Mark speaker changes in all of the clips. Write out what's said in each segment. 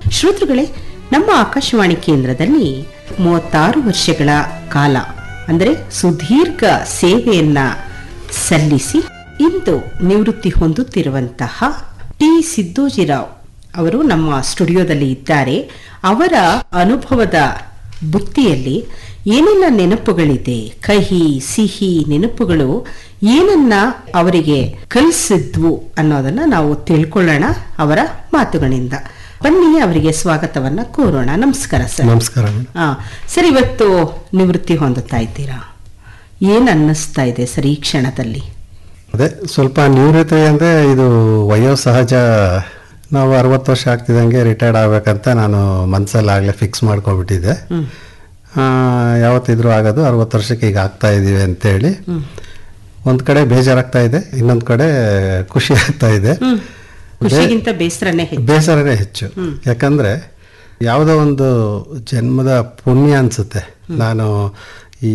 Speaker 1: ಶ್ರೋತೃಗಳೇ ನಮ್ಮ ಆಕಾಶವಾಣಿ ಕೇಂದ್ರದಲ್ಲಿ ಮೂವತ್ತಾರು ವರ್ಷಗಳ ಕಾಲ ಅಂದರೆ ಸುದೀರ್ಘ ಸೇವೆಯನ್ನ ಸಲ್ಲಿಸಿ ಇಂದು ನಿವೃತ್ತಿ ಹೊಂದುತ್ತಿರುವಂತಹ ಟಿ ಸಿದ್ದೋಜಿರಾವ್ ಅವರು ನಮ್ಮ ಸ್ಟುಡಿಯೋದಲ್ಲಿ ಇದ್ದಾರೆ ಅವರ ಅನುಭವದ ಬುತ್ತಿಯಲ್ಲಿ ಏನೆಲ್ಲ ನೆನಪುಗಳಿದೆ ಕಹಿ ಸಿಹಿ ನೆನಪುಗಳು ಏನನ್ನ ಅವರಿಗೆ ಕಲಿಸಿದ್ವು ಅನ್ನೋದನ್ನ ನಾವು ತಿಳ್ಕೊಳ್ಳೋಣ ಅವರ ಮಾತುಗಳಿಂದ ಬನ್ನಿ ಅವರಿಗೆ ಸ್ವಾಗತವನ್ನ ಕೋರೋಣ ನಮಸ್ಕಾರ ಸರ್
Speaker 2: ನಮಸ್ಕಾರ ಮೇಡಮ್
Speaker 1: ಆ ಸರ್ ಇವತ್ತು ನಿವೃತ್ತಿ ಹೊಂದುತ್ತಾ ಇದ್ದೀರಾ ಏನ್ ಅನ್ನಿಸ್ತಾ ಇದೆ ಸರ್ ಈ ಕ್ಷಣದಲ್ಲಿ
Speaker 2: ಅದೇ ಸ್ವಲ್ಪ ನಿವೃತ್ತಿ ಅಂದರೆ ಇದು ವಯೋಸಹಜ ನಾವು ಅರವತ್ತು ವರ್ಷ ಆಗ್ತಿದ್ದಂಗೆ ರಿಟೈರ್ಡ್ ಆಗ್ಬೇಕಂತ ನಾನು ಮನಸ್ಸಲ್ಲಿ ಆಗಲೇ ಫಿಕ್ಸ್ ಮಾಡ್ಕೊಬಿಟ್ಟಿದ್ದೆ
Speaker 1: ಹ್ಮ್
Speaker 2: ಆ, ಯಾವತ್ತಿದ್ರೂ ಆಗೋದು ಅರವತ್ತು ವರ್ಷಕ್ಕೆ ಈಗ ಆಗ್ತಾ ಇದ್ದೀವಿ ಅಂತೇಳಿ
Speaker 1: ಹ್ಮ್
Speaker 2: ಒಂದು ಕಡೆ ಬೇಜಾರಾಗ್ತಾ ಇದೆ ಇನ್ನೊಂದು ಕಡೆ ಖುಷಿ ಆಗ್ತಾ ಇದೆ
Speaker 1: ಹ್ಮ್ ಖುಷಿಗಿಂತ ಬೇಸರನೇ ಹೆಚ್ಚು
Speaker 2: ಬೇಸರನೇ ಹೆಚ್ಚು ಯಾಕಂದ್ರೆ ಯಾವುದೋ ಒಂದು ಜನ್ಮದ ಪುಣ್ಯ ಅನ್ಸುತ್ತೆ ನಾನು ಈ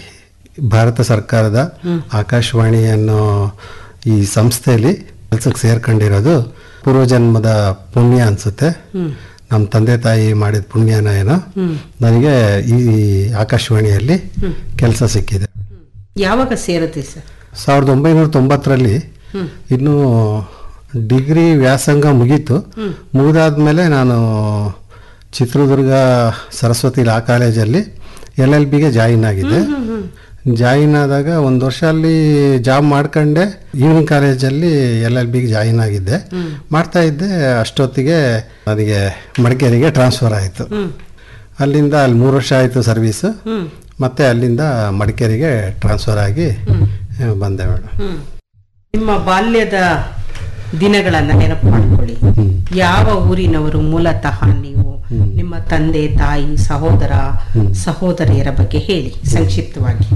Speaker 2: ಭಾರತ ಸರ್ಕಾರದ ಆಕಾಶವಾಣಿ ಅನ್ನೋ ಈ ಸಂಸ್ಥೆಯಲ್ಲಿ ಕೆಲಸಕ್ಕೆ ಸೇರ್ಕೊಂಡಿರೋದು ಪೂರ್ವಜನ್ಮದ ಪುಣ್ಯ ಅನ್ಸುತ್ತೆ
Speaker 1: ಹ್ಮ್
Speaker 2: ನಮ್ಮ ತಂದೆ ತಾಯಿ ಮಾಡಿದ ಪುಣ್ಯನ ಏನೋ
Speaker 1: ಹ್ಮ್
Speaker 2: ನನಗೆ ಈ ಆಕಾಶವಾಣಿಯಲ್ಲಿ ಕೆಲಸ ಸಿಕ್ಕಿದೆ
Speaker 1: ಯಾವಾಗ ಸೇರುತ್ತೆ ಸರ್
Speaker 2: ಸಾವಿರದ ಒಂಬೈನೂರ ತೊಂಬತ್ತರಲ್ಲಿ
Speaker 1: ಹ್ಮ್
Speaker 2: ಇನ್ನು ಡಿಗ್ರಿ ವ್ಯಾಸಂಗ ಮುಗೀತು
Speaker 1: ಹ್ಮ್.
Speaker 2: ಮುಗಿದಾದ್ಮೇಲೆ ನಾನು ಚಿತ್ರದುರ್ಗ ಸರಸ್ವತಿ ಲಾ ಕಾಲೇಜಲ್ಲಿ ಎಲ್ ಎಲ್ ಬಿಗೆ ಜಾಯಿನ್ ಆಗಿದ್ದೆ
Speaker 1: ಹ್ಮ್ ಹ್ಮ್
Speaker 2: ಜಾಯಿನ್ ಆದಾಗ ಒಂದು ವರ್ಷ ಅಲ್ಲಿ ಜಾಬ್ ಮಾಡ್ಕೊಂಡೆ ಈವ್ನಿಂಗ್ ಕಾಲೇಜಲ್ಲಿ ಎಲ್ ಎಲ್ ಬಿಗೆ ಜಾಯಿನ್ ಆಗಿದ್ದೆ
Speaker 1: ಹ್ಮ್.
Speaker 2: ಮಾಡ್ತಾ ಇದ್ದೆ ಅಷ್ಟೊತ್ತಿಗೆ ನನಗೆ ಮಡಿಕೇರಿಗೆ ಟ್ರಾನ್ಸ್ಫರ್ ಆಯಿತು
Speaker 1: ಹ್ಮ್
Speaker 2: ಅಲ್ಲಿಂದ ಅಲ್ಲಿ ಮೂರು ವರ್ಷ ಆಯಿತು ಸರ್ವೀಸು
Speaker 1: ಹ್ಮ್
Speaker 2: ಮತ್ತೆ ಅಲ್ಲಿಂದ ಮಡಿಕೇರಿಗೆ ಟ್ರಾನ್ಸ್ಫರ್ ಆಗಿ
Speaker 1: ಹ್ಮ್
Speaker 2: ಆ, ಬಂದೆ ಮೇಡಮ್
Speaker 1: ಹ್ಮ್ ನಿಮ್ಮ ಬಾಲ್ಯದ ದಿನಗಳನ್ನ ನೆನಪು ಮಾಡ್ಕೊಳ್ಳಿ
Speaker 2: ಹ್ಮ್.
Speaker 1: ಯಾವ ಊರಿನವರು ಮೂಲತಃ ನೀವು ನಿಮ್ಮ ತಂದೆ ತಾಯಿ ಸಹೋದರ ಸಹೋದರಿಯರ ಬಗ್ಗೆ ಹೇಳಿ ಸಂಕ್ಷಿಪ್ತವಾಗಿ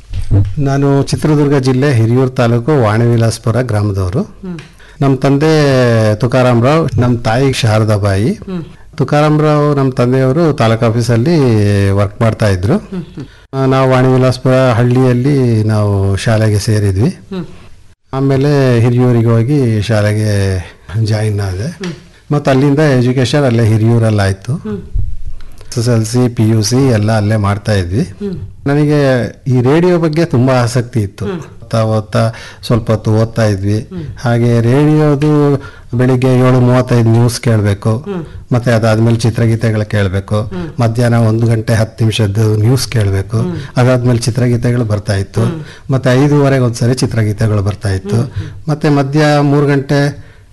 Speaker 2: ನಾನು ಚಿತ್ರದುರ್ಗ ಜಿಲ್ಲೆ ಹಿರಿಯೂರು ತಾಲೂಕು ವಾಣಿವಿಲಾಸ್ಪುರ ಗ್ರಾಮದವರು
Speaker 1: ಹ್ಮ್
Speaker 2: ನಮ್ಮ ತಂದೆ ತುಕಾರಾಮ್ ರಾವ್ ನಮ್ಮ ತಾಯಿ ಶಾರದಾಬಾಯಿ
Speaker 1: ಹ್ಮ್
Speaker 2: ತುಕಾರಾಮ್ ರಾವ್ ನಮ್ಮ ತಂದೆಯವರು ತಾಲೂಕು ಆಫೀಸಲ್ಲಿ ವರ್ಕ್ ಮಾಡ್ತಾ ಇದ್ರು
Speaker 1: ಹ್ಮ್ ಹ್ಮ್
Speaker 2: ಆ, ನಾವು ವಾಣಿವಿಲಾಸ್ಪುರ ಹಳ್ಳಿಯಲ್ಲಿ ನಾವು ಶಾಲೆಗೆ ಸೇರಿದ್ವಿ
Speaker 1: ಹ್ಮ್
Speaker 2: ಆಮೇಲೆ ಹಿರಿಯೂರಿಗೆ ಹೋಗಿ ಶಾಲೆಗೆ ಜಾಯಿನ್ ಆದೆ ಮತ್ತು ಅಲ್ಲಿಂದ ಎಜುಕೇಷನ್ ಅಲ್ಲೇ ಹಿರಿಯೂರಲ್ಲಿ ಆಯಿತು
Speaker 1: ಹ್ಮ್
Speaker 2: S S L C P U C ಎಲ್ಲ ಅಲ್ಲೇ ಮಾಡ್ತಾ ಇದ್ವಿ
Speaker 1: ಹ್ಮ್
Speaker 2: ನನಗೆ ಈ ರೇಡಿಯೋ ಬಗ್ಗೆ ತುಂಬಾ ಆಸಕ್ತಿ ಇತ್ತು ಓದ್ತಾ ಓದ್ತಾ ಸ್ವಲ್ಪ ಹೊತ್ತು ಓದ್ತಾ ಇದ್ವಿ ಹಾಗೆ ರೇಡಿಯೋದು ಬೆಳಿಗ್ಗೆ ಏಳು ಮೂವತ್ತೈದು ನ್ಯೂಸ್ ಕೇಳಬೇಕು ಮತ್ತೆ ಅದಾದ್ಮೇಲೆ ಚಿತ್ರಗೀತೆಗಳು ಕೇಳಬೇಕು ಮಧ್ಯಾಹ್ನ ಒಂದು ಗಂಟೆ ಹತ್ತು ನಿಮಿಷದ್ದು ನ್ಯೂಸ್ ಕೇಳಬೇಕು ಅದಾದ್ಮೇಲೆ ಚಿತ್ರಗೀತೆಗಳು ಬರ್ತಾ ಇತ್ತು ಮತ್ತೆ ಐದೂವರೆಗೆ ಒಂದ್ಸರಿ ಚಿತ್ರಗೀತೆಗಳು ಬರ್ತಾ ಇತ್ತು ಮತ್ತೆ ಮಧ್ಯ ಮೂರು ಗಂಟೆ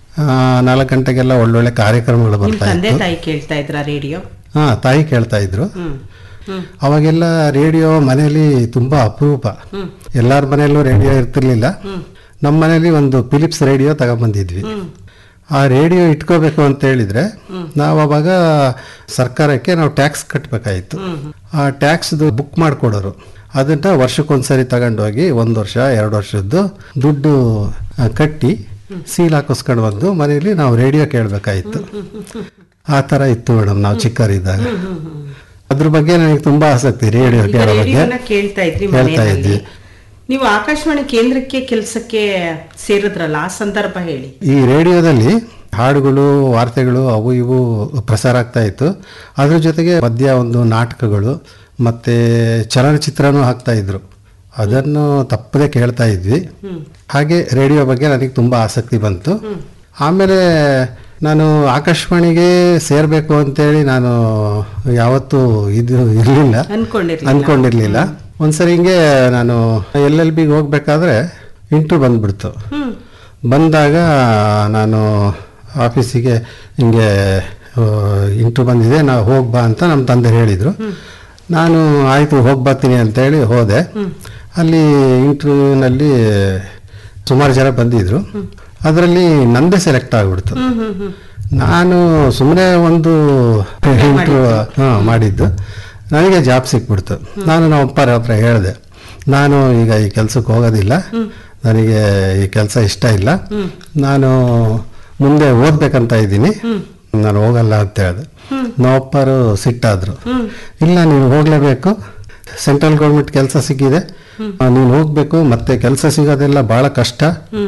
Speaker 2: ನಾಲ್ಕು ಗಂಟೆಗೆಲ್ಲ ಒಳ್ಳೊಳ್ಳೆ ಕಾರ್ಯಕ್ರಮಗಳು
Speaker 1: ನಿಮ್
Speaker 2: ಬರ್ತಾ
Speaker 1: ತಂದೆ
Speaker 2: ಇತ್ತು
Speaker 1: ತಾಯಿ ಕೇಳ್ತಾ ಇದ್ರ ರೇಡಿಯೋ
Speaker 2: ಹಾ ತಾಯಿ ಕೇಳ್ತಾ ಇದ್ರು
Speaker 1: ಹ್ಮ್ ಹ್ಮ್
Speaker 2: ಅವಾಗೆಲ್ಲ ರೇಡಿಯೋ ಮನೆಯಲ್ಲಿ ತುಂಬಾ ಅಪರೂಪ
Speaker 1: ಹ್ಮ್
Speaker 2: ಎಲ್ಲಾರ ಮನೆಯಲ್ಲೂ ರೇಡಿಯೋ ಇರ್ತಿರ್ಲಿಲ್ಲ
Speaker 1: ಹ್ಮ್
Speaker 2: ನಮ್ಮ ಮನೇಲಿ ಒಂದು ಫಿಲಿಪ್ಸ್ ರೇಡಿಯೋ ತಗೊಂಬಂದಿದ್ವಿ
Speaker 1: ಹ್ಮ್
Speaker 2: ಆ ರೇಡಿಯೋ ಇಟ್ಕೋಬೇಕು ಅಂತ ಹೇಳಿದ್ರೆ ನಾವು ಅವಾಗ ಸರ್ಕಾರಕ್ಕೆ ನಾವು ಟ್ಯಾಕ್ಸ್ ಕಟ್ಟಬೇಕಾಯಿತು
Speaker 1: ಹ್ಮ್
Speaker 2: ಆ ಟ್ಯಾಕ್ಸ್ದು ಬುಕ್ ಮಾಡಿಕೊಡೋರು ಅದನ್ನ ವರ್ಷಕ್ಕೊಂದ್ಸರಿ ತಗೊಂಡೋಗಿ ಒಂದು ವರ್ಷ ಎರಡು ವರ್ಷದ್ದು ದುಡ್ಡು ಆ, ಕಟ್ಟಿ ಸೀಲ್ ಹಾಕಿಸ್ಕೊಂಡು ಬಂದು ಮನೇಲಿ ನಾವು ರೇಡಿಯೋ ಕೇಳಬೇಕಾಯಿತು ಆ ಥರ ಇತ್ತು ಮೇಡಮ್ ನಾವು ಚಿಕ್ಕವರಿದ್ದಾಗ ಅದ್ರ ಬಗ್ಗೆ ನನಗೆ ತುಂಬಾ ಆಸಕ್ತಿ ರೇಡಿಯೋ
Speaker 1: ಈಗ
Speaker 2: ಕೇಳೋ ಬಗ್ಗೆ
Speaker 1: ರೇಡಿಯೋನ ಕೇಳ್ತಾ ಇದ್ರಿ
Speaker 2: ಕೇಳ್ತಾ
Speaker 1: ಮನೆಯಲ್ಲಿ
Speaker 2: ಇದ್ವಿ.
Speaker 1: ನೀವು ಆಕಾಶವಾಣಿ ಕೇಂದ್ರಕ್ಕೆ ಕೆಲಸಕ್ಕೆ ಸೇರಿದ್ರಲ್ಲ ಆ ಸಂದರ್ಭ ಹೇಳಿ
Speaker 2: ಈ ರೇಡಿಯೋದಲ್ಲಿ ಹಾಡುಗಳು ವಾರ್ತೆಗಳು ಅವು ಇವು ಪ್ರಸಾರ ಆಗ್ತಾ ಇತ್ತು ಅದ್ರ ಜೊತೆಗೆ ಮಧ್ಯ ಒಂದು ನಾಟಕಗಳು ಮತ್ತೆ ಚಲನಚಿತ್ರನೂ ಹಾಕ್ತಾ ಇದ್ರು ಅದನ್ನು ತಪ್ಪದೆ ಕೇಳ್ತಾ ಇದ್ವಿ
Speaker 1: ಹ್ಮ್
Speaker 2: ಹಾಗೆ ರೇಡಿಯೋ ಬಗ್ಗೆ ನನಗೆ ತುಂಬಾ ಆಸಕ್ತಿ ಬಂತು ಆಮೇಲೆ ನಾನು ಆಕಾಶವಾಣಿಗೆ ಸೇರ್ಬೇಕು ಅಂತೇಳಿ ನಾನು ಯಾವತ್ತೂ ಇದು ಇರಲಿಲ್ಲ
Speaker 1: ಅನ್ಕೊಂಡಿರ್ಲಿಲ್ಲ
Speaker 2: ಅನ್ಕೊಂಡಿರ್ಲಿಲ್ಲ ಒಂದ್ಸರಿ ಹಿಂಗೆ ನಾನು ಎಲ್ ಎಲ್ ಬಿಗೆ ಹೋಗ್ಬೇಕಾದ್ರೆ ಇಂಟು ಬಂದ್ಬಿಡ್ತು
Speaker 1: ಹ್ಮ್
Speaker 2: ಬಂದಾಗ ನಾನು ಆಫೀಸಿಗೆ ಹಿಂಗೆ ಇಂಟು ಬಂದಿದೆ ನಾವು ಹೋಗ್ಬಾ ಅಂತ ನಮ್ಮ ತಂದೆ ಹೇಳಿದರು ನಾನು ಆಯಿತು ಹೋಗಿ ಬರ್ತೀನಿ ಅಂತೇಳಿ ಹೋದೆ ಅಲ್ಲಿ ಇಂಟರ್ವ್ಯೂನಲ್ಲಿ ಸುಮಾರು ಜನ ಬಂದಿದ್ರು ಅದರಲ್ಲಿ ನಂದೇ ಸೆಲೆಕ್ಟ್ ಆಗಿಬಿಡ್ತು
Speaker 1: ಹ್ಮ್ ಹ್ಮ್ ಹ್ಮ್
Speaker 2: ನಾನು ಸುಮ್ಮನೆ ಒಂದು ಇಂಟರ್ವ್ಯೂ ಹಾಂ ಮಾಡಿದ್ದು ನನಗೆ ಜಾಬ್ ಸಿಕ್ಬಿಡ್ತು ನಾನು ನಮ್ಮ ಅಪ್ಪರ ಹತ್ರ ಹೇಳಿದೆ ನಾನು ಈಗ ಈ ಕೆಲಸಕ್ಕೆ ಹೋಗೋದಿಲ್ಲ ನನಗೆ ಈ ಕೆಲಸ ಇಷ್ಟ ಇಲ್ಲ ನಾನು ಮುಂದೆ ಓದ್ಬೇಕಂತ ಇದ್ದೀನಿ ನಾನು ಹೋಗಲ್ಲ ಅಂತ ಹೇಳಿದೆ ನಮ್ಮಪ್ಪರು ಸಿಟ್ಟಾದ್ರು ಇಲ್ಲ ನೀನು ಹೋಗಲೇಬೇಕು ಸೆಂಟ್ರಲ್ ಗೌರ್ಮೆಂಟ್ ಕೆಲಸ ಸಿಕ್ಕಿದೆ ನೀನು ಹೋಗಬೇಕು ಮತ್ತೆ ಕೆಲಸ ಸಿಗೋದೆಲ್ಲ ಭಾಳ ಕಷ್ಟ